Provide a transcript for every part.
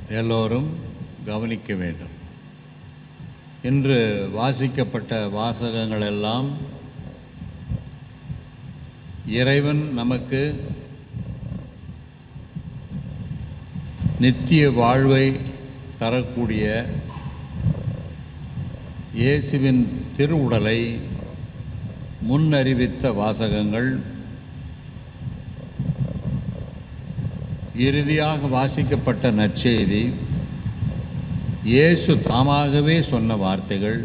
எல்லோரும் கவனிக்க வேண்டும் இன்று வாசிக்கப்பட்ட வாசகங்கள் எல்லாம் இறைவன் நமக்கு நித்திய வாழ்வை தரக்கூடிய இயேசுவின் திருவுடலை முன்னறிவித்த வாசகங்கள் இறுதியாக வாசிக்கப்பட்ட நற்செய்தி இயேசு தாமாகவே சொன்ன வார்த்தைகள்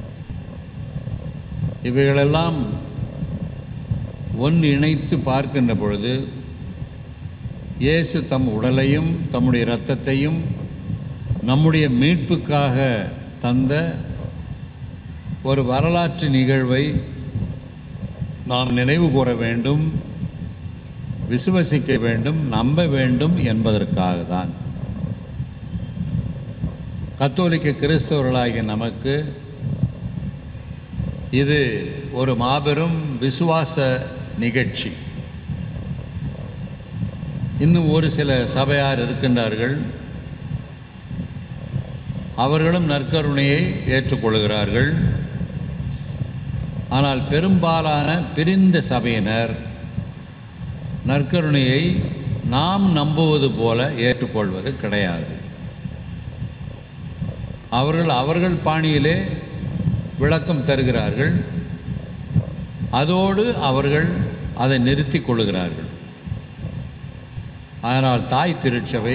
இவைகளெல்லாம் ஒன்று இணைத்து பார்க்கின்ற பொழுது இயேசு தம் உடலையும் தம்முடைய இரத்தத்தையும் நம்முடைய மீட்புக்காக தந்த ஒரு வரலாற்று நிகழ்வை நாம் நினைவு கூற வேண்டும் விசுவசிக்க வேண்டும் நம்ப வேண்டும் என்பதற்காக தான் கத்தோலிக்க கிறிஸ்தவர்களாகிய நமக்கு இது ஒரு மாபெரும் விசுவாச நிகழ்ச்சி இன்னும் ஒரு சில சபையார் இருக்கின்றார்கள் அவர்களும் நற்கருணையை ஏற்றுக்கொள்கிறார்கள் ஆனால் பெரும்பாலான பிரிந்த சபையினர் நற்கருணையை நாம் நம்புவது போல ஏற்றுக்கொள்வது கிடையாது அவர்கள் அவர்கள் பாணியிலே விளக்கம் தருகிறார்கள் அதோடு அவர்கள் அதை நிறுத்திக் கொள்ளுகிறார்கள் ஆனால் தாய் திருச்சபை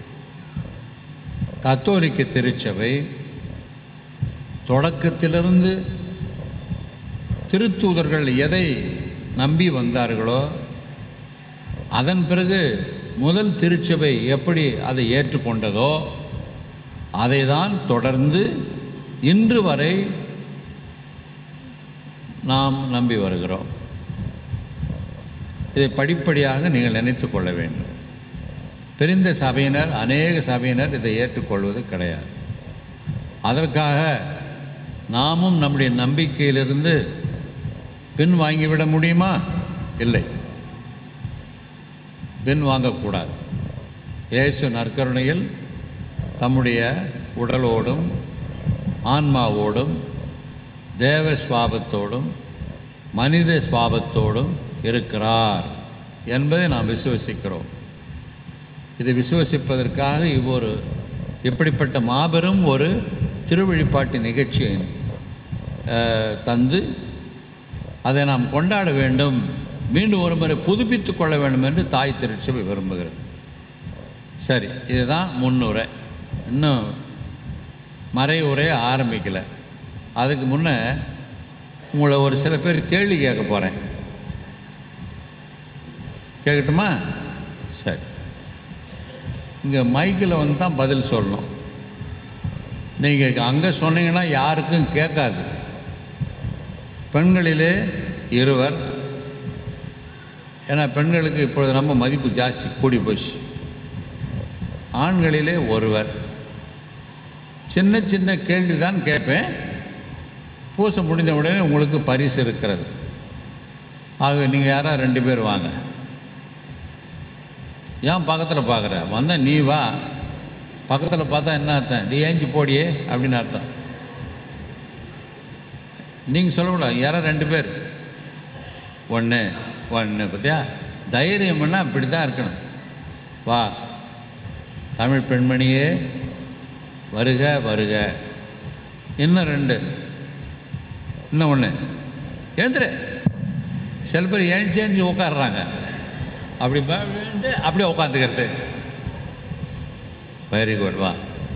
கத்தோலிக்க திருச்சபை தொடக்கத்திலிருந்து திருத்தூதர்கள் எதை நம்பி வந்தார்களோ அதன் பிறகு முதல் திருச்சபை எப்படி அதை ஏற்றுக்கொண்டதோ அதை தான் தொடர்ந்து இன்று வரை நாம் நம்பி வருகிறோம் இதை படிப்படியாக நீங்கள் நினைத்து கொள்ள வேண்டும் பிரிந்த சபையினர் அநேக சபையினர் இதை ஏற்றுக்கொள்வது கிடையாது அதற்காக நாமும் நம்முடைய நம்பிக்கையிலிருந்து பின் வாங்கிவிட முடியுமா இல்லை பின் வாங்கக்கூடாது இயேசு நற்கருணையில் தம்முடைய உடலோடும் ஆன்மாவோடும் தேவ சுவாபத்தோடும் மனித சுவாபத்தோடும் இருக்கிறார் என்பதை நாம் விசுவசிக்கிறோம் இதை விசுவசிப்பதற்காக இவ்வொரு இப்படிப்பட்ட மாபெரும் ஒரு திருவழிப்பாட்டு நிகழ்ச்சியை அஹ், தந்து அதை நாம் கொண்டாட வேண்டும் மீண்டும் ஒரு முறை புதுப்பித்து கொள்ள வேண்டும் என்று தாய் திருச்சபை விரும்புகிறது சரி இதுதான் முன்னுரை இன்னும் மறை உரையை ஆரம்பிக்கலை அதுக்கு முன்னே உங்களை ஒரு சில பேர் கேள்வி கேட்க போகிறேன் கேட்கட்டுமா சரி இங்கே மைக்கில் வந்து தான் பதில் சொல்லணும் நீங்கள் அங்கே சொன்னீங்கன்னா யாருக்கும் கேட்காது பெண்களிலே இருவர் ஏன்னா பெண்களுக்கு இப்பொழுது ரொம்ப மதிப்பு ஜாஸ்தி கூடி போச்சு ஆண்களிலே ஒருவர் சின்ன சின்ன கேள்வி தான் கேட்பேன் பூசை முடிந்த உடனே உங்களுக்கு பரிசு இருக்கிறது ஆக நீங்கள் யாரா ரெண்டு பேர் வாங்க ஏன் பக்கத்தில் பார்க்குற வந்த நீ வா பக்கத்தில் பார்த்தா என்ன அர்த்தம் நீ ஏஞ்சி போடியே அப்படின்னு அர்த்தம் நீங்கள் சொல்லக்கூடாது யாரோ ரெண்டு பேர் ஒன்று ஒன்று பார்த்தியா தைரியம்னா அப்படி தான் இருக்கணும் வா தமிழ் பெண்மணியே வருக வருக இன்னும் ரெண்டு இன்னும் ஒன்று எழுந்துரு சில பேர் எழுந்து எழுந்து உட்காடுறாங்க அப்படி ப- விழுந்து அப்படியே உட்காந்துக்கிறது வெரி குட் வா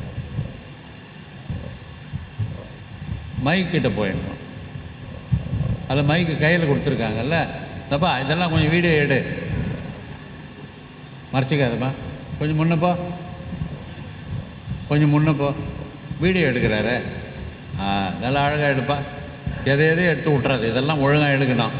மைக் கிட்ட போயிடணும் அதில் மைக்கு கையில் கொடுத்துருக்காங்கல்ல தப்பா இதெல்லாம் கொஞ்சம் வீடியோ எடு மறைச்சிக்காதப்பா கொஞ்சம் முன்ன போ கொஞ்சம் முன்ன போ வீடியோ எடுக்கிறாரு ஆ நல்லா அழகாக எடுப்பா எதை எதையும் எடுத்து விட்றாது இதெல்லாம் ஒழுங்காக எடுக்கணும்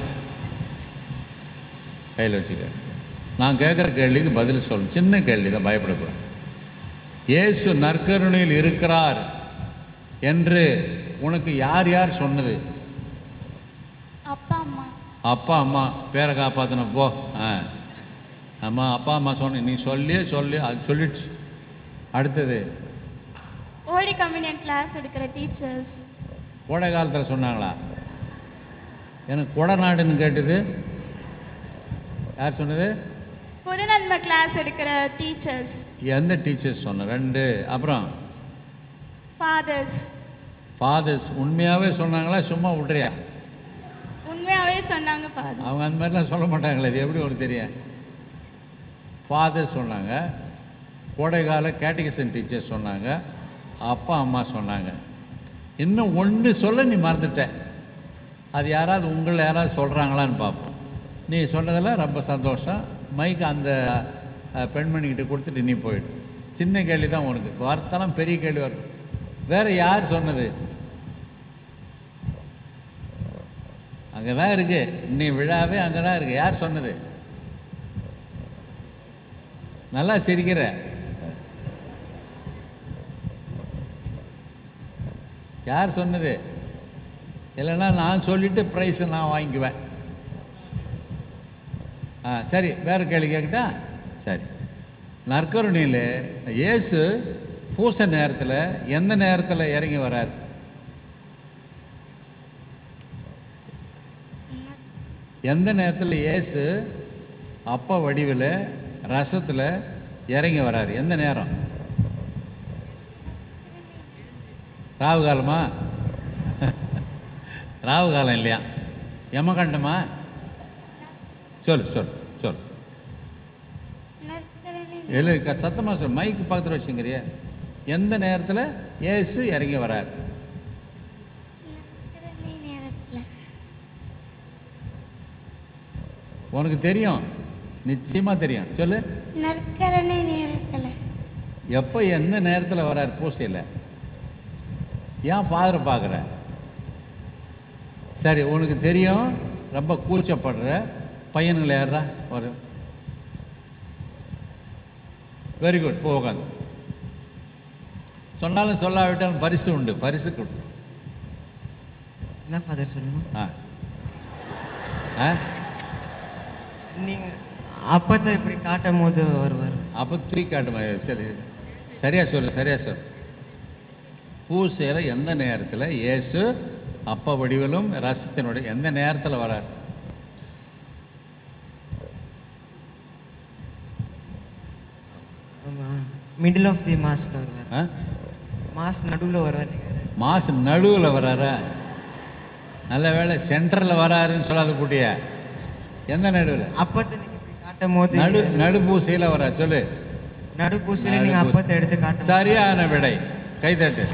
கையில் வச்சுக்க நான் கேட்குற கேள்விக்கு பதில் சொல்லணும் சின்ன கேள்வி தான் பயப்படக்கூடாது இயேசு நற்கருணையில் இருக்கிறார் என்று உனக்கு யார் யார் சொன்னது அப்பா அம்மா அப்பா அம்மா பேரை காப்பாற்றின போ ஆ அம்மா அப்பா அம்மா சொன்ன நீ சொல்லி சொல்லி அது சொல்லிடுச்சு அடுத்தது ஹோலி கம்யூனியன் கிளாஸ் எடுக்கிற டீச்சர்ஸ் கோடை காலத்தில் சொன்னாங்களா எனக்கு கொடநாடுன்னு கேட்டது யார் சொன்னது புதுநன்மை கிளாஸ் எடுக்கிற டீச்சர்ஸ் எந்த டீச்சர்ஸ் சொன்ன ரெண்டு அப்புறம் ஃபாதர்ஸ் ஃபாதர்ஸ் உண்மையாகவே சொன்னாங்களா சும்மா விட்றியா உண்மையாகவே சொன்னாங்க ஃபாதர் அவங்க அந்த மாதிரிலாம் சொல்ல மாட்டாங்களே இது எப்படி உனக்கு தெரியும் ஃபாதர் சொன்னாங்க கோடைகால கேட்டகிசன் டீச்சர் சொன்னாங்க அப்பா அம்மா சொன்னாங்க இன்னும் ஒன்று சொல்ல நீ மறந்துட்ட அது யாராவது உங்களை யாராவது சொல்கிறாங்களான்னு பார்ப்போம் நீ சொன்னதில் ரொம்ப சந்தோஷம் மைக்கு அந்த அஹ், பெண்மணிக்கிட்ட கொடுத்துட்டு நீ போயிடு சின்ன கேள்வி தான் உனக்கு வார்த்தைலாம் பெரிய கேள்வி வரும் வேற யார் சொன்னது அங்கே தான் இருக்கு இன்னி விழாவே அங்கே தான் இருக்கு யார் சொன்னது நல்லா சிரிக்கிற யார் சொன்னது இல்லைன்னா நான் சொல்லிட்டு ப்ரைஸ் நான் வாங்கிக்குவேன் ஆ சரி வேற கேள்வி கேட்கட்டா சரி நற்கருணையில் இயேசு பூச நேரத்தில் எந்த நேரத்தில் இறங்கி வரார் எந்த நேரத்தில் இயேசு அப்ப வடிவில் ரசத்தில் இறங்கி வரார் எந்த நேரம் ராவு காலமா ராவு காலம் இல்லையா யமகண்டமா சொல்லு சொல் சொல் இல்லை க- சத்தமா சொல் மைக்கு பக்கத்தில் வச்சுங்கிறிய எந்த நேரத்தில் இயேசு இறங்கி வரார் உனக்கு தெரியும் நிச்சயமா தெரியும் சொல்லு நற்கரணை நேரத்தில் எப்போ எந்த நேரத்தில் வரார் பூசையில் ஏன் ஃபாதரை பார்க்குற சரி உனக்கு தெரியும் ரொம்ப கூச்சப்படுற பையனுங்களை யாரா ஒரு வெரி குட் போகாது சொன்னாலும் சொல்லாவிட்டாலும் பரிசு உண்டு பரிசு கொடு என்ன ஃபாதர் சொல்லணும் ஆ ஆ நீங்க அப்பத்தை இப்படி காட்டும் போது வருவார் அப்போ தூக்கி காட்டுமா சரி சரியா சொல்லு சரியா சொல்லு பூசையில் எந்த நேரத்தில் இயேசு அப்ப வடிவிலும் ரசத்தினுடைய எந்த நேரத்தில் வரார் மிடில் ஆஃப் தி மாஸ்ல வருவார் ஆ மாஸ் நடுவில் வருவார் மாசு நடுவில் வராரா நல்ல வேளை சென்டரில் வராருன்னு சொல்லாத கூட்டிய எந்த நடுவில் அப்பத்தை நீங்க இப்படி காட்டும் போது நடு நடுப்பூசையில் வரார் சொல்லு நடுப்பூசில நீங்க நடுப்பூசி. அப்பத்தை எடுத்து காட்டும் சரியான விடை கைத்தட்டு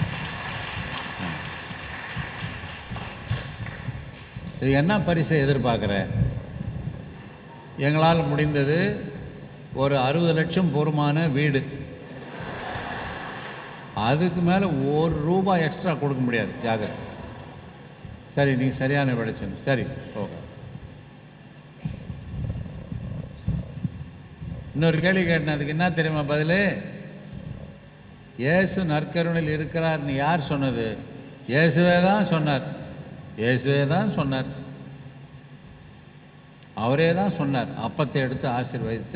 இது என்ன பரிசை எதிர்பார்க்குற எங்களால் முடிந்தது ஒரு அறுபது லட்சம் பொறுமான வீடு அதுக்கு மேலே ஒரு ரூபாய் எக்ஸ்ட்ரா கொடுக்க முடியாது ஜாகிரதை சரி நீ சரியான விடை சொன்ன சரி ஓகே இன்னொரு கேள்வி கேட்டேன் அதுக்கு என்ன தெரியுமா பதில் இயேசு நற்கருணையில் இருக்கிறார்னு யார் சொன்னது இயேசுவே தான் சொன்னார் இயேசுவே தான் சொன்னார் அவரே தான் சொன்னார் அப்பத்தை எடுத்து ஆசீர்வதித்து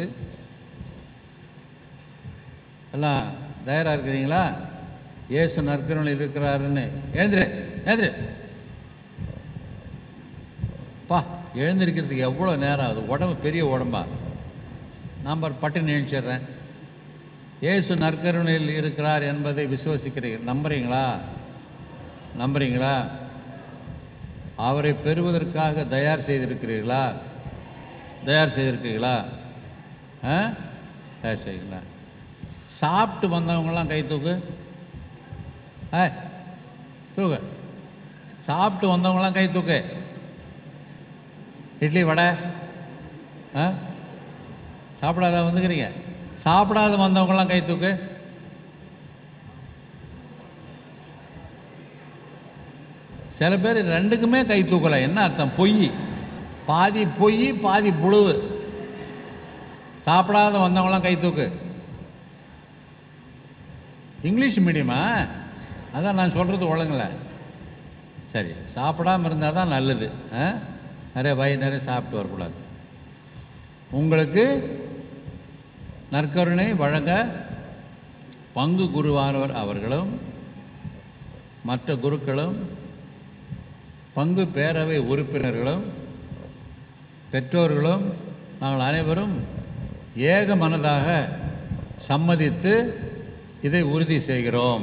எல்லாம் தயாராக இருக்கிறீங்களா இயேசு நற்கருணையில் இருக்கிறாருன்னு எழுந்துரு எழுந்துரு பா எழுந்திருக்கிறதுக்கு எவ்வளோ நேரம் ஆகுது உடம்பு பெரிய உடம்பா நான் பாரு பட்டு நினைச்சிடுறேன் இயேசு நற்கருணையில் இருக்கிறார் என்பதை விசுவசிக்கிறீங்க நம்புறீங்களா நம்புறீங்களா அவரை பெறுவதற்காக தயார் செய்திருக்கிறீர்களா தயார் செய்திருக்கிறீங்களா ஆ தயார் செய்யுங்களா சாப்பிட்டு வந்தவங்களாம் கை தூக்கு ஆ தூக்கு சாப்பிட்டு வந்தவங்களாம் கை தூக்கு இட்லி வடை ஆ சாப்பிடாத வந்துக்கிறீங்க சாப்பிடாத வந்தவங்கலாம் கை தூக்கு சில பேர் ரெண்டுக்குமே கை தூக்கல என்ன அர்த்தம் பொய் பாதி பொய் பாதி புழுவு சாப்பிடாத வந்தவங்களாம் கை தூக்கு இங்கிலீஷ் மீடியமா அதான் நான் சொல்கிறது ஒழுங்கல சரி சாப்பிடாம இருந்தால் தான் நல்லது ஆ? நிறைய வயிறு நிறைய சாப்பிட்டு வரக்கூடாது உங்களுக்கு நற்கருணை வழங்க பங்கு குருவானவர் அவர்களும் மற்ற குருக்களும் பங்கு பேரவை உறுப்பினர்களும் பெற்றோர்களும் நாங்கள் அனைவரும் ஏக மனதாக சம்மதித்து இதை உறுதி செய்கிறோம்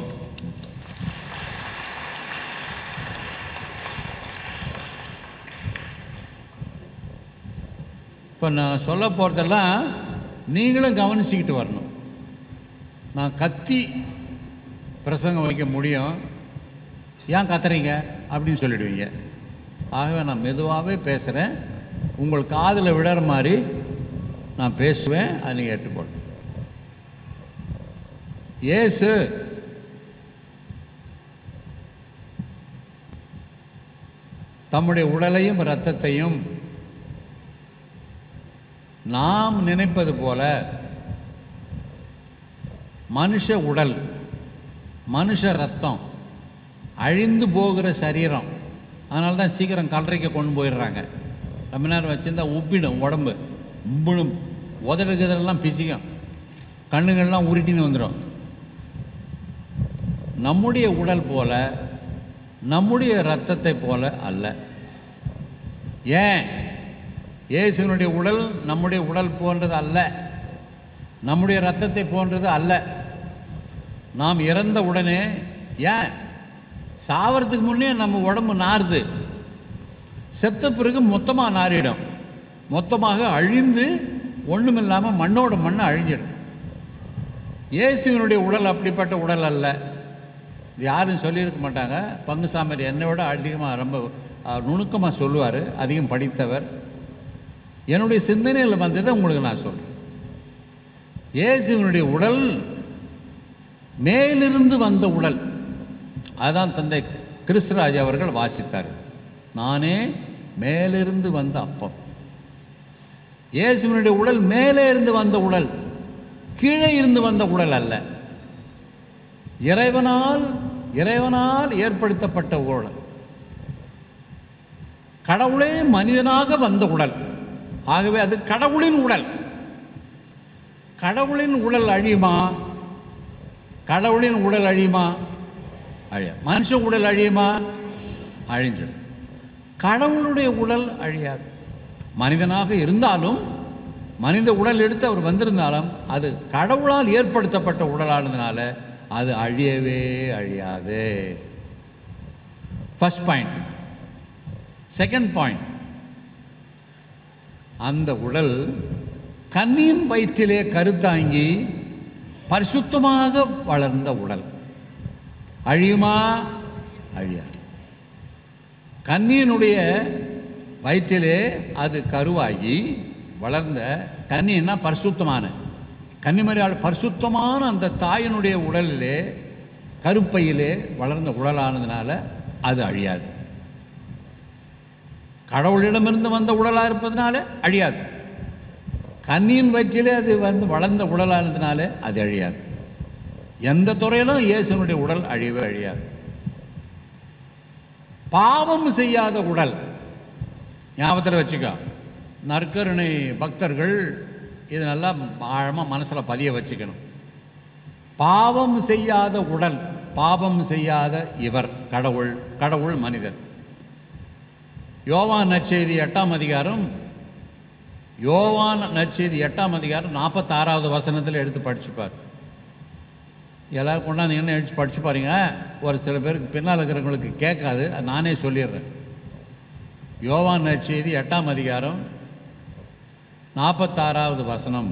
இப்போ நான் சொல்ல போகிறதெல்லாம் நீங்களும் கவனிச்சுக்கிட்டு வரணும் நான் கத்தி பிரசங்கம் வைக்க முடியும் ஏன் கத்துறீங்க அப்படின்னு சொல்லிடுவீங்க ஆகவே நான் மெதுவாகவே பேசுகிறேன் உங்கள் காதில் விடுற மாதிரி நான் பேசுவேன் அதை நீங்கள் ஏற்றுக்கொள்ளும் இயேசு தம்முடைய உடலையும் இரத்தத்தையும் நாம் நினைப்பது போல மனுஷ உடல் மனுஷ ரத்தம் அழிந்து போகிற சரீரம் அதனால தான் சீக்கிரம் கல்லறைக்கு கொண்டு போயிடுறாங்க ரொம்ப நேரம் வச்சுருந்தா உப்பிடும் உடம்பு உம்பிடும் உதடு கிதறெல்லாம் பிசிக்கும் கண்ணுகள்லாம் உருட்டின்னு வந்துடும் நம்முடைய உடல் போல நம்முடைய இரத்தத்தை போல அல்ல ஏன் இயேசுனுடைய உடல் நம்முடைய உடல் போன்றது அல்ல நம்முடைய இரத்தத்தை போன்றது அல்ல நாம் இறந்த உடனே ஏன் சாவறதுக்கு முன்னே நம்ம உடம்பு நாறுது செத்த பிறகு மொத்தமாக நாறிடும் மொத்தமாக அழிந்து ஒன்றுமில்லாமல் மண்ணோட மண்ணை அழிஞ்சிடும் இயேசுவினுடைய உடல் அப்படிப்பட்ட உடல் அல்ல இது யாரும் சொல்லியிருக்க மாட்டாங்க பங்குசாமி என்னை விட அதிகமாக ரொம்ப நுணுக்கமாக சொல்லுவார் அதிகம் படித்தவர் என்னுடைய சிந்தனையில் வந்ததை உங்களுக்கு நான் சொல்கிறேன் இயேசுவினுடைய உடல் மேலிருந்து வந்த உடல் அதான் தந்தை கிறிஸ்துராஜ் அவர்கள் வாசித்தார் நானே மேலிருந்து வந்த அப்பம் இயேசுவினுடைய உடல் மேலே இருந்து வந்த உடல் கீழே இருந்து வந்த உடல் அல்ல இறைவனால் இறைவனால் ஏற்படுத்தப்பட்ட உடல் கடவுளே மனிதனாக வந்த உடல் ஆகவே அது கடவுளின் உடல் கடவுளின் உடல் அழியுமா கடவுளின் உடல் அழியுமா அழிய மனுஷ உடல் அழியுமா அழிஞ்சிடும் கடவுளுடைய உடல் அழியாது மனிதனாக இருந்தாலும் மனித உடல் எடுத்து அவர் வந்திருந்தாலும் அது கடவுளால் ஏற்படுத்தப்பட்ட உடலானதுனால அது அழியவே அழியாது ஃபர்ஸ்ட் பாயிண்ட் செகண்ட் பாயிண்ட் அந்த உடல் கன்னியின் வயிற்றிலே கருத்தாங்கி பரிசுத்தமாக வளர்ந்த உடல் அழியுமா அழியாது கன்னியினுடைய வயிற்றிலே அது கருவாகி வளர்ந்த கன்னின்னா பரிசுத்தமான கன்னிமரியாள் பரிசுத்தமான அந்த தாயினுடைய உடலிலே கருப்பையிலே வளர்ந்த உடலானதுனால அது அழியாது கடவுளிடமிருந்து வந்த உடலாக இருப்பதனால அழியாது கன்னியின் வயிற்றிலே அது வந்து வளர்ந்த உடலானதுனால அது அழியாது எந்த துறையிலும் இயேசுனுடைய உடல் அழிவே அழியாது பாவம் செய்யாத உடல் ஞாபகத்தில் வச்சுக்கோ நற்கருணை பக்தர்கள் இது நல்லா ஆழமாக மனசில் பதிய வச்சுக்கணும் பாவம் செய்யாத உடல் பாவம் செய்யாத இவர் கடவுள் கடவுள் மனிதர் யோவான் நற்செய்தி எட்டாம் அதிகாரம் யோவான் நற்செய்தி எட்டாம் அதிகாரம் நாற்பத்தாறாவது வசனத்தில் எடுத்து படிச்சுப்பார் எல்லாரும் கொண்டாந்து என்ன எடுத்து படிச்சு பாருங்க ஒரு சில பேருக்கு பின்னால் இருக்கிறவங்களுக்கு கேட்காது அது நானே சொல்லிடுறேன் யோவான் நற்செய்தி எட்டாம் அதிகாரம் நாற்பத்தாறாவது வசனம்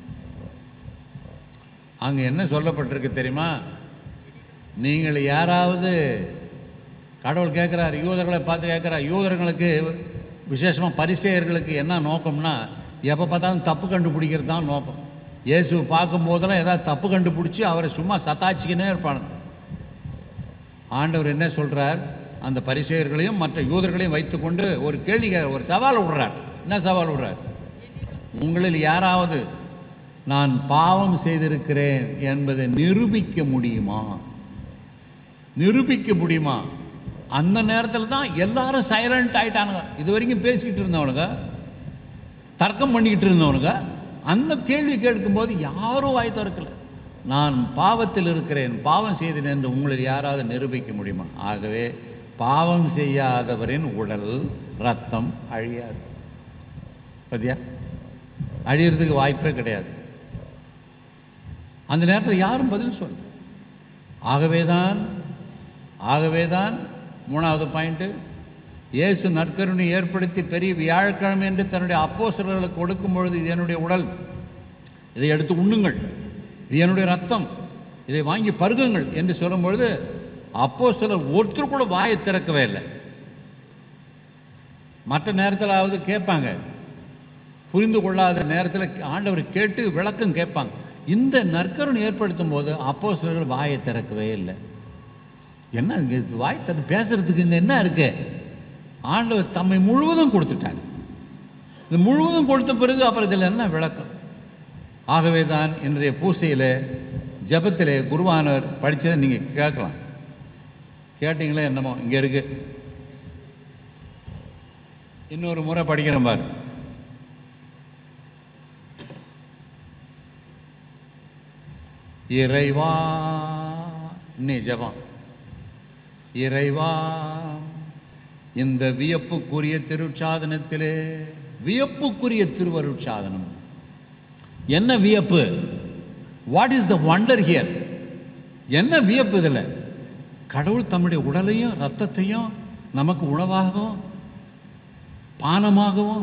அங்கே என்ன சொல்லப்பட்டிருக்கு தெரியுமா நீங்கள் யாராவது கடவுள் கேட்குறார் யூதர்களை பார்த்து கேட்குறார் யூதர்களுக்கு விசேஷமாக பரிசெயர்களுக்கு என்ன நோக்கம்னா எப்போ பார்த்தாலும் தப்பு கண்டுபிடிக்கிறது தான் நோக்கம் இயேசுவை பார்க்கும் போதெல்லாம் ஏதாவது தப்பு கண்டுபிடிச்சி அவரை சும்மா சத்தாச்சிக்கினே இருப்பாங்க ஆண்டவர் என்ன சொல்கிறார் அந்த பரிசெயர்களையும் மற்ற யூதர்களையும் வைத்துக்கொண்டு ஒரு கேள்வி கே- ஒரு சவால் விடுறார் என்ன சவால் விடுறார் உங்களில் யாராவது நான் பாவம் செய்திருக்கிறேன் என்பதை நிரூபிக்க முடியுமா நிரூபிக்க முடியுமா அந்த நேரத்தில் தான் எல்லாரும் சைலண்ட் ஆயிட்டானுங்க இது வரைக்கும் பேசிக்கிட்டு இருந்தவனுங்க தர்க்கம் பண்ணிக்கிட்டு இருந்தவனுங்க அந்த கேள்வி கேட்கும்போது யாரும் வாய் திறக்கல நான் பாவத்தில் இருக்கிறேன் பாவம் செய்தேன் என்று உங்களில் யாராவது நிரூபிக்க முடியுமா ஆகவே பாவம் செய்யாதவரின் உடல் ரத்தம் அழியாது பார்த்தியா அழியறதுக்கு வாய்ப்பே கிடையாது அந்த நேரத்தில் யாரும் பதில் சொல்ல ஆகவே தான் ஆகவே தான் மூணாவது பாயிண்ட்டு இயேசு நற்கருணை ஏற்படுத்தி பெரிய வியாழக்கிழமை என்று தன்னுடைய அப்போஸ்தலர்களுக்கு கொடுக்கும் பொழுது இது என்னுடைய உடல் இதை எடுத்து உண்ணுங்கள் இது என்னுடைய ரத்தம் இதை வாங்கி பருகுங்கள் என்று சொல்லும் பொழுது அப்போ சிலர் ஒருத்தர் கூட வாயை திறக்கவே இல்லை மற்ற நேரத்திலாவது கேட்பாங்க புரிந்து கொள்ளாத நேரத்தில் ஆண்டவர் கேட்டு விளக்கம் கேட்பாங்க இந்த நற்கருணை ஏற்படுத்தும் போது அப்போ சிலர்கள் வாயை திறக்கவே இல்லை என்ன இங்க வாய் திறந்து பேசுறதுக்கு இந்த என்ன இருக்கு ஆண்டவர் தம்மை முழுவதும் கொடுத்துட்டாங்க இது முழுவதும் கொடுத்த பிறகு அப்புறம் இதில் என்ன விளக்கம் ஆகவே தான் இன்றைய பூசையில் ஜெபத்திலே குருவானவர் படித்ததை நீங்கள் கேட்கலாம் கேட்டிங்களே என்னமோ இங்கே இருக்கு இன்னொரு முறை படிக்கிறேன் பாரு இறைவா நீ ஜெபம் இறைவா இந்த வியப்புக்குரிய திருச்சாதனத்திலே வியப்புக்குரிய திருவருட்சாதனம் என்ன வியப்பு what is the wonder here என்ன வியப்பு இதில் கடவுள் தம்முடைய உடலையும் ரத்தத்தையும் நமக்கு உணவாகவும் பானமாகவும்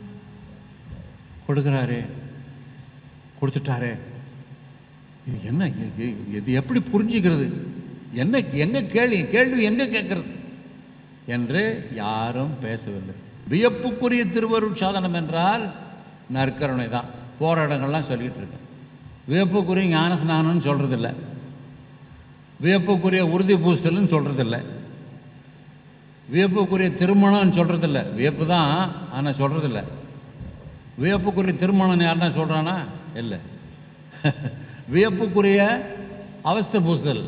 கொடுக்குறாரே கொடுத்துட்டாரே இது என்ன இது- இது- இது எப்படி புரிஞ்சுக்கிறது என்ன எங்க கேள்வி கேள்வி எங்க கேட்கறது என்று யாரும் பேசவில்லை வியப்புக்குரிய திருவருட் சாதனம் என்றால் நற்கருணை தான் போற இடங்கள்லாம் சொல்லிட்டு இருக்கேன் வியப்புக்குரிய ஞான ஸ்நானம்னு சொல்றதில்ல வியப்புக்குரிய உறுதி பூசல்னு சொல்றதில்ல வியப்புக்குரிய திருமணம்னு சொல்றதில்ல வியப்பு தான் ஆனால் சொல்றதில்ல வியப்புக்குரிய திருமணம் யாருன்னா சொல்றானா இல்லை வியப்புக்குரிய அவஸ்தை பூசல்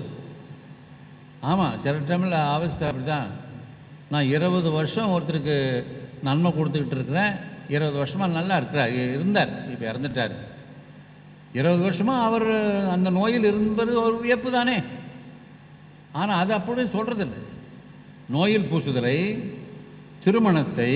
ஆமாம் சில டைமில் அவஸ்தை அப்படி தான் நான் இருபது வருஷம் ஒருத்தருக்கு நன்மை கொடுத்துக்கிட்டு இருக்கிறேன் இருபது வருஷமாக நல்லா இருக்கிறார் இ- இருந்தார் இப்போ இறந்துட்டார் இருபது வருஷமாக அவர் அந்த நோயில் இருந்தது ஒரு வியப்பு தானே ஆனால் அது அப்படியே சொல்கிறதில்லை நோயில் பூசுதலை திருமணத்தை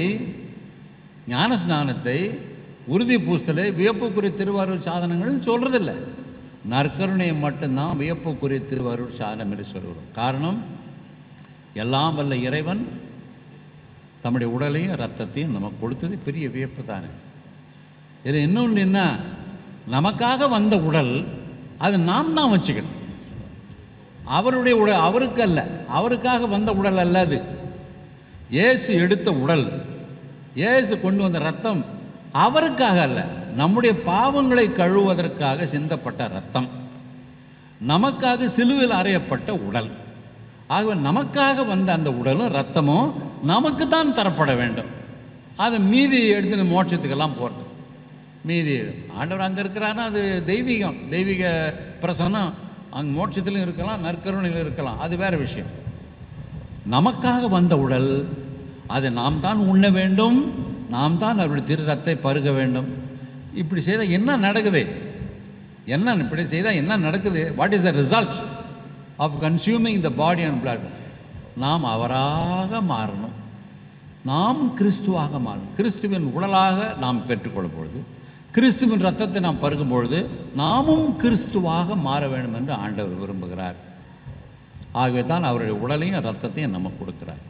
ஞான ஸ்நானத்தை உறுதி பூசலை வியப்புக்குரிய திருவாரூர் சாதனங்கள்னு சொல்கிறதில்ல நற்கருணையை மட்டும்தான் வியப்புக்குரிய திருவாரூர் சாதனம் என்று சொல்கிறோம் காரணம் எல்லாம் வல்ல இறைவன் தம்முடைய உடலையும் ரத்தத்தையும் நமக்கு கொடுத்தது பெரிய வியப்பு தானே இது இன்னொன்று என்ன நமக்காக வந்த உடல் அது நாம் தான் வச்சுக்கணும் அவருடைய உடல் அவருக்கு அல்ல அவருக்காக வந்த உடல் அல்ல அது இயேசு எடுத்த உடல் இயேசு கொண்டு வந்த ரத்தம் அவருக்காக அல்ல நம்முடைய பாவங்களை கழுவுவதற்காக சிந்தப்பட்ட ரத்தம் நமக்காக சிலுவையில் அறையப்பட்ட உடல் ஆகவே நமக்காக வந்த அந்த உடலும் ரத்தமும் நமக்கு தான் தரப்பட வேண்டும் அது மீதி எடுத்து மோட்சத்துக்கெல்லாம் போகிறது மீதி ஆண்டவர் அங்கே இருக்கிறாருன்னா அது தெய்வீகம் தெய்வீக பிரசன்னம் அங்கே மோட்சத்திலும் இருக்கலாம் நற்கருணையிலும் இருக்கலாம் அது வேற விஷயம் நமக்காக வந்த உடல் அதை நாம் தான் உண்ண வேண்டும் நாம் தான் அவருடைய திரு ரத்தை பருக வேண்டும் இப்படி செய்தால் என்ன நடக்குது என்ன இப்படி செய்தால் என்ன நடக்குது what is the result of consuming the body and blood நாம் அவராக மாறணும் நாம் கிறிஸ்துவாக மாறணும் கிறிஸ்துவின் உடலாக நாம் பெற்றுக்கொள்ளும் பொழுது கிறிஸ்துவின் ரத்தத்தை நாம் பருகும் பொழுது நாமும் கிறிஸ்துவாக மாற வேண்டும் என்று ஆண்டவர் விரும்புகிறார் ஆகவே தான் அவருடைய உடலையும் ரத்தத்தையும் நமக்கு கொடுக்கிறார்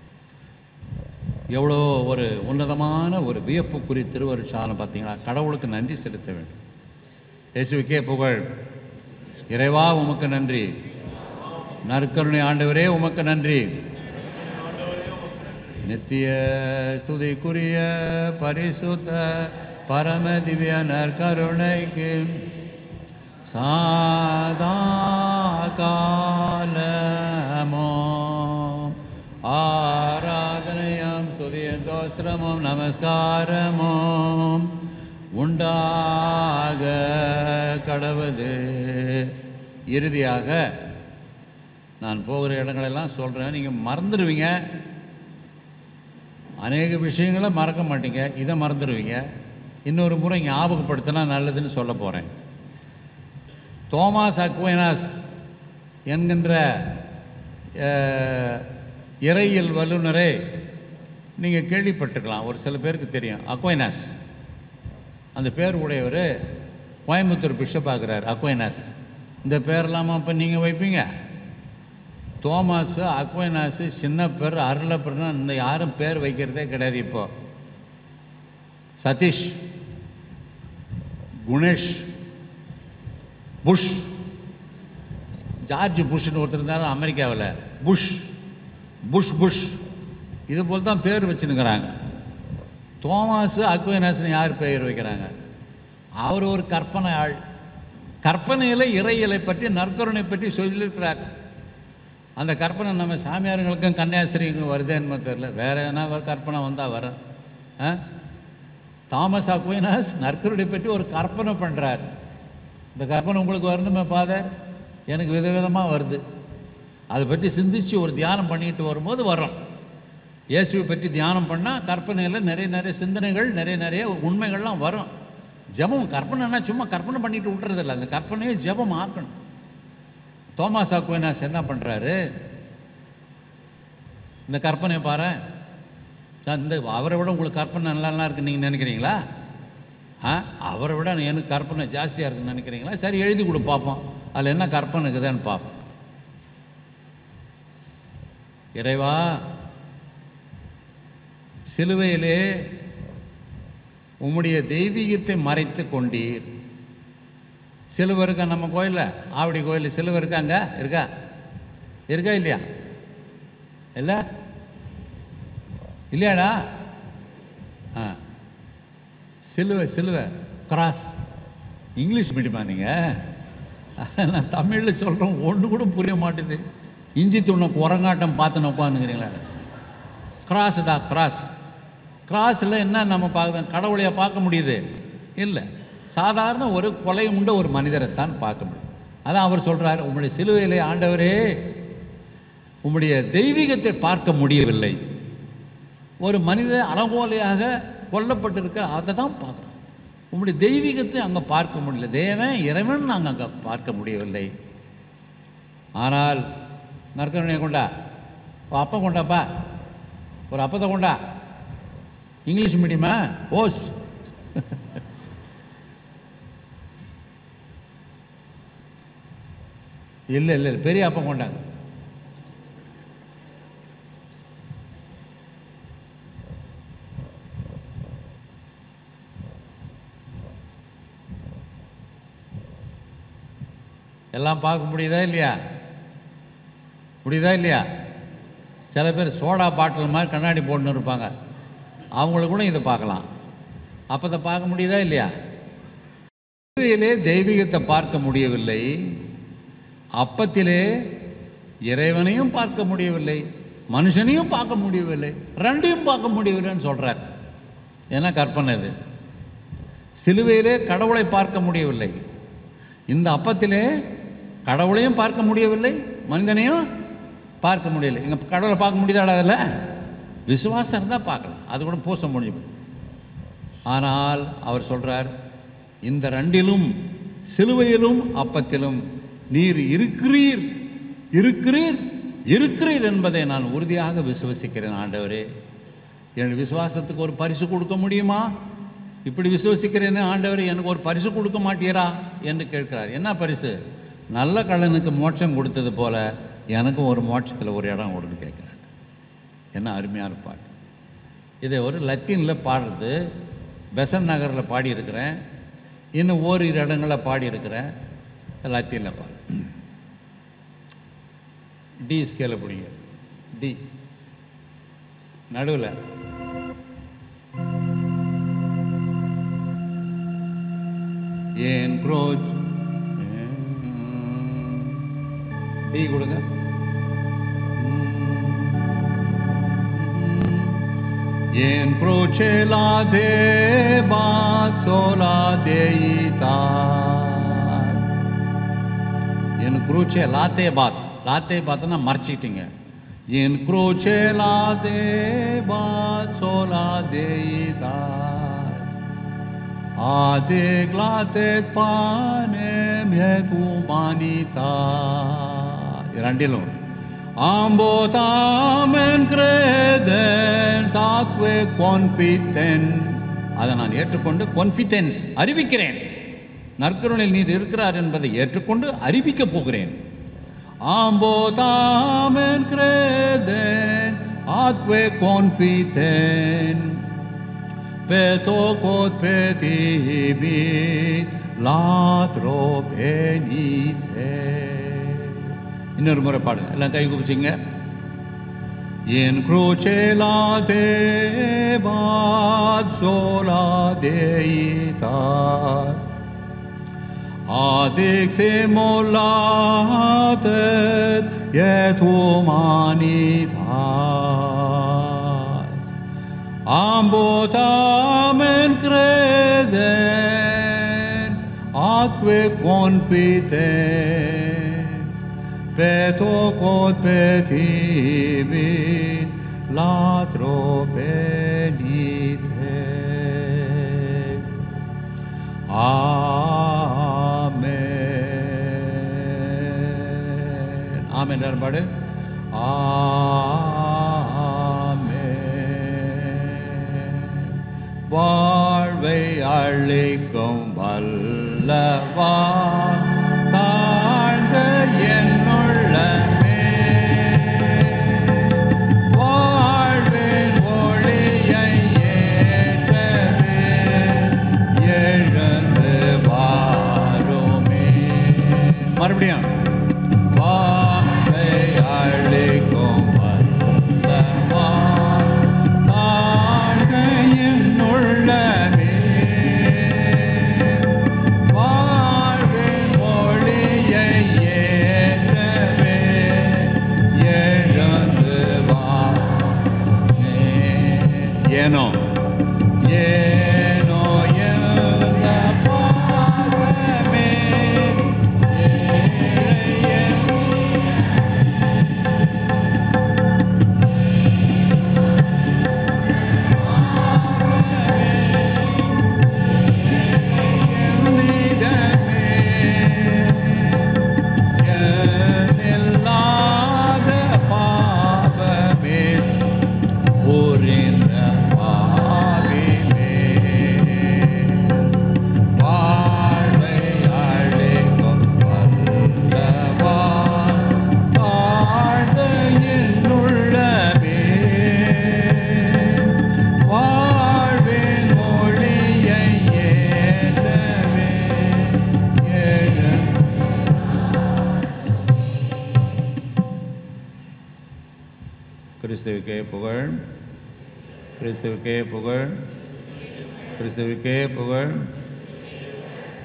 எவ்வளோ ஒரு உன்னதமான ஒரு வியப்புக்குரிய திருவருட்சாலம் பார்த்தீங்களா கடவுளுக்கு நன்றி செலுத்த வேண்டும் இயேசுவுக்கே புகழ் இறைவா உமக்கு நன்றி நற்கருணை ஆண்டவரே உமக்கு நன்றி நித்திய ஸ்துதிக்குரிய பரிசுத்த பரம திவ்ய நற்கருணைக்கு சாதா காலமோ ஆராதனையாம் ஸ்துதிய தோஸ்திரமும் நமஸ்காரமும் உண்டாக கடவுது இறுதியாக நான் போகிற இடங்களெல்லாம் சொல்கிறேன் நீங்கள் மறந்துடுவீங்க அநேக விஷயங்களை மறக்க மாட்டீங்க இதை மறந்துடுவீங்க இன்னொரு முறை ஞாபகப்படுத்தினா நல்லதுன்னு சொல்ல போகிறேன் தோமாஸ் அக்வைனாஸ் என்கின்ற அஹ், இறையியல் வல்லுநரை நீங்கள் கேள்விப்பட்டிருக்கலாம் ஒரு சில பேருக்கு தெரியும் அக்வைனாஸ் அந்த பேர் உடையவர் கோயம்புத்தூர் பிஷப் ஆகிறார் அக்வைனாஸ் இந்த பேரெல்லாமா இப்போ நீங்கள் வைப்பீங்க தோமாஸு அக்வைனாஸு சின்ன பேர் அருளப்பர்னா இந்த யாரும் பேர் வைக்கிறதே கிடையாது இப்போ சதீஷ் குணேஷ் புஷ் ஜார்ஜ் புஷ்னு ஒருத்தர் இருந்தாலும் அமெரிக்காவில் புஷ் புஷ் புஷ் இது போல் தான் பேர் வச்சுன்னுக்கிறாங்க தோமாஸு அக்வைனாஸ்னு யார் பெயர் வைக்கிறாங்க அவர் ஒரு கற்பனை ஆள் கற்பனையில் இறையியலை பற்றி நற்கருணை பற்றி சொல்லியிருக்கிறார் அந்த கற்பனை நம்ம சாமியாருங்களுக்கும் கன்னியாஸ்திரிக்கும் வருதேன்னு தெரியல வேற எதனா ஒரு கற்பனை வந்தால் வர ஆ? தாமஸ் அக்வைனாஸ் நற்கருணை பற்றி ஒரு கற்பனை பண்ணுறார் இந்த கற்பனை உங்களுக்கு வரணுமே ஃபாதர் எனக்கு விதவிதமாக வருது அதை பற்றி சிந்திச்சு ஒரு தியானம் பண்ணிட்டு வரும்போது வரும் இயேசுவை பற்றி தியானம் பண்ணால் கற்பனையில் நிறைய நிறைய சிந்தனைகள் நிறைய நிறைய உண்மைகள்லாம் வரும் ஜெபம் கற்பனைனா சும்மா கற்பனை பண்ணிட்டு விட்டுறதில்ல அந்த கற்பனையை ஜெபம் ஆக்கணும் தோமாஸ் அக்வைனாஸ் என்ன பண்ணுறாரு இந்த கற்பனையை பாரு இந்த அவரை விட உங்களுக்கு கற்பனை நல்லாலாம் இருக்குன்னு நீங்கள் நினைக்கிறீங்களா ஆ அவரை விட எனக்கு கற்பனை ஜாஸ்தியாக இருக்குன்னு நினைக்கிறீங்களா சரி எழுதி கொடு பார்ப்போம் அதில் என்ன கற்பனை இருக்குதான்னு பார்ப்போம் இறைவா சிலுவையிலே உம்முடைய தெய்வீகத்தை மறைத்து கொண்டீர் சிலுவை இருக்கா நம்ம கோயிலில் ஆவடி கோயில் சிலுவை இருக்கா அங்கே இருக்கா இருக்கா இல்லையா இல்லை இல்லையாடா ஆ சிலுவை சிலுவை கிராஸ் இங்கிலீஷ் மீடியமா நீங்கள் நான் தமிழில் சொல்கிறோம் ஒன்று கூட புரிய மாட்டேது இஞ்சி துண்ணை குரங்காட்டம் பார்த்துன்னு உட்காந்துக்கிறீங்களா கிராஸ்டா கிராஸ் கிராஸில் என்ன நம்ம பார்க்க கடவுளைய பார்க்க முடியுது இல்லை சாதாரண ஒரு கொலை உண்ட ஒரு மனிதரைத்தான் பார்க்க முடியும் அதான் அவர் சொல்றார் உம்முடைய சிலுவையிலே ஆண்டவரே உம்முடைய தெய்வீகத்தை பார்க்க முடியவில்லை ஒரு மனித அலங்கோலையாக கொல்லப்பட்டிருக்க அதை தான் பார்க்குறோம் உம்முடைய தெய்வீகத்தை அங்கே பார்க்க முடியல தேவன் இறைவன் நாங்கள் அங்கே பார்க்க முடியவில்லை ஆனால் நற்கருணையை கொண்டா ஒரு அப்பம் கொண்டாப்பா ஒரு அப்பத்தை கொண்டா இங்கிலீஷ் மீடியமா போஸ்ட் இல்லை இல்லை இல்லை, பெரிய அப்பம் கொண்டாங்க எல்லாம் பார்க்க முடியுதா இல்லையா முடியுதா இல்லையா சில பேர் சோடா பாட்டில் மாதிரி கண்ணாடி போட்டுன்னு இருப்பாங்க அவங்களுக்கு கூட இதை பார்க்கலாம் அப்போ இதை பார்க்க முடியுதா இல்லையா சிலுவையிலே தெய்வீகத்தை பார்க்க முடியவில்லை அப்பத்திலே இறைவனையும் பார்க்க முடியவில்லை மனுஷனையும் பார்க்க முடியவில்லை ரெண்டையும் பார்க்க முடியவில்லைன்னு சொல்றார் என்ன கற்பனை இது சிலுவையிலே கடவுளை பார்க்க முடியவில்லை இந்த அப்பத்திலே கடவுளையும் பார்க்க முடியவில்லை மனிதனையும் பார்க்க முடியலை இங்கே கடவுளை பார்க்க முடியுதாடா அதில் விசுவாசம் இருந்தால் பார்க்கலாம் அது கூட பூச முடியும் ஆனால் அவர் சொல்றார் இந்த ரெண்டிலும் சிலுவையிலும் அப்பத்திலும் நீர் இருக்கிறீர் இருக்கிறீர் இருக்கிறீர் என்பதை நான் உறுதியாக விசுவசிக்கிறேன் ஆண்டவரே என் விசுவாசத்துக்கு ஒரு பரிசு கொடுக்க முடியுமா இப்படி விசுவசிக்கிறேன்னு ஆண்டவர் எனக்கு ஒரு பரிசு கொடுக்க மாட்டீரா என்று கேட்கிறார் என்ன பரிசு நல்ல கள்ளனுக்கு மோட்சம் கொடுத்தது போல எனக்கும் ஒரு மோட்சத்தில் ஒரு இடம் கொடுன்னு கேட்குறார் என்ன அருமையான பாட்டு இதை ஒரு லத்தீனில் பாடுறது பெசன் நகரில் பாடியிருக்கிறேன் இன்னும் ஓரிரு இடங்களில் பாடியிருக்கிறேன் லத்தீனில் பாடு டி ஸ்கேல பிடிங்க டி நடுவில் ஏன் குரோஜ் டி கொடுங்க En croce la debat sola deitar என் குரூச்சே லாத்தே பாத் லாத்தே பாத்னா மறைச்சிக்கிட்டீங்க என் குரூச்சே லாதே பாத் சோலா தேயிதார் adeglatet panem et humanitas இரண்டிலும் ஆம்போதாமன் கிரேதன்ஸ் ஆத்வே கான்ஃபிடென்ட் அதை நான் ஏற்றுக்கொண்டு கான்ஃபிடென்ஸ் அறிவிக்கிறேன் நற்கருணையில் நீர் இருக்கிறார் என்பதை ஏற்றுக்கொண்டு அறிவிக்கப் போகிறேன் ஆம்போதாமன் கிரேதன் ஆத்வே கான்ஃபிடென்ட் Petokot petibi latro penite இன்னொரு முறை பாடுங்க எல்லாம் கை குப்பிச்சிங்க என் crucela debat sola deitas adic simulatet et humanitas Ambotamen credens, atque confidens, peto quod petibit, latro penite. Amen. Amen. எல்லாரும் பாடு ஆமென். வாழ்வை அளிக்கும் வல்லவா தாழ்ந்த என்னுள்ளமே வாழ்வின் ஒளியை ஏற்றவே எழுந்து வாருமே மறுபடியும் வாழ்வை அளிக்கும் வல்லவா தாழ்ந்த என்னுள்ளமே வாழ்வின் ஒளியை ஏற்றவே எழுந்து வாருமே. ஏனோ ஏனோ எழுந்த பாவமே ஏழை இல்லாத பாவமே புரிந்த பாவிமே வாழ்வை அழைக்கும் வல்லவா தாழ்ந்த என்னுள்ளமே வாழ்வின் மொழியை ஏற்றவே எழு கிறிஸ்துவுக்கே புகழ் கிறிஸ்துவுக்கே புகழ் கிறிஸ்துவுக்கே புகழ்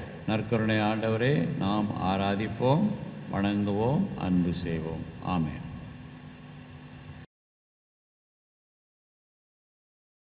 நற்கருணை ஆண்டவரே நாம் ஆராதிப்போம் வணங்குவோம் அன்பு செய்வோம் ஆமென்